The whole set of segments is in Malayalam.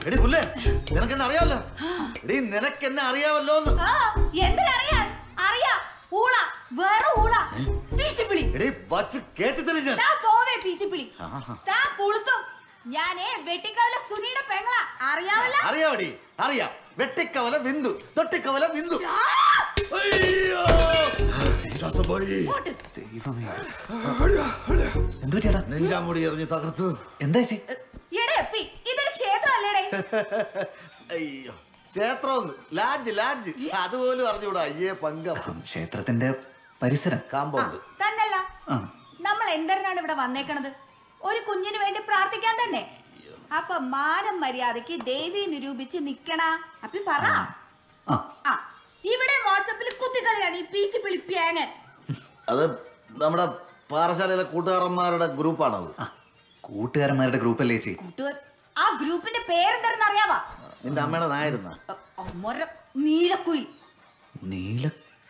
എടി പുല്ലേ നിനക്കെന്നെ അറിയാമല്ലോ എടി നിനക്കെന്നെ അറിയാമല്ലോ ആ, എന്തിനറിയാൻ അറിയാ ഊള വേറെ ഊള പീച്ചിപ്പിളി എടി വച്ച് കേട്ടി തെളിഞ്ഞ താ പോവേ പീച്ചിപ്പിളി ആഹാ. താ പുളുത്തും ഞാനേ വെട്ടിക്കവല സുനിയുടെ പെങ്ങളാ അറിയാവല്ല അറിയാവടി അറിയാം വെട്ടിക്കവല ബിന്ദു തൊട്ടിക്കവല ബിന്ദു ആ, അയ്യോ ശ്വാസം പോയി ഇങ്ങോട്ട്. ദൈവമേ എന്തു ചേട്ടാ നെഞ്ചാമുടി എറിഞ്ഞ് തകർത്തു എന്താ ചേച്ചി എടേ പി ഇതൊരു ക്ഷേത്രമല്ലേടേ അയ്യോ ക്ഷേത്രം ലാഡ്ജ് ലാഡ്ജ് അതുപോലും അറിഞ്ഞൂടാ അയ്യേ പങ്കം ഉം, ക്ഷേത്രത്തിന്റെ പരിസരം കാമ്പൗണ്ട് തന്നല്ല ആ നമ്മൾ എന്തിനാണ് ഇവിടെ വന്നേക്കണത് ഒരു കുഞ്ഞിന് വേണ്ടി പ്രാർത്ഥിക്കാൻ തന്നെ അപ്പൊ മാനം മര്യാദക്ക് ദേവി നിരൂപിച്ച് നിക്കണ അപ്പി പറ ആ ആ ഇവിടെ വാട്സപ്പിൽ കുത്തിക്കളിയാണ് ഈ പീച്ച് പിളിപ്പിയാങ്ങൻ അത് നമ്മുടെ പാറശാലയിലെ കൂട്ടുകാരന്മാരുടെ ഗ്രൂപ്പാണത് ആ കൂട്ടുകാരന്മാരുടെ ഗ്രൂപ്പല്ലേ ചേച്ചി കൂട്ടുകാർ ആ ഗ്രൂപ്പിന്റെ പേരെന്താണെന്ന് അറിയാവാ നിന്റെ അമ്മയുടെ നായിരുന്ന അ- അമ്മര നീലക്കുയിൽ നീല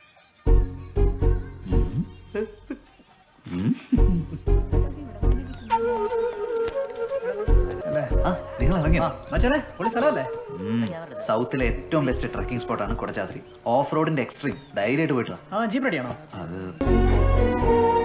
ആ നിങ്ങൾ ഇറങ്ങിയോ മച്ചനെ പൊളി സ്ഥലമല്ലേ ഉം, സൗത്തിലെ ഏറ്റവും ബെസ്റ്റ് ട്രക്കിംഗ് സ്പോട്ടാണ് കൊടച്ചാദ്രി ഓഫ് റോഡിന്റെ എക്സ്ട്രീം ധൈര്യമായിട്ട് പോയിട്ട് വാ. ആ ജീപ്പ് റെഡിയാണോ അത്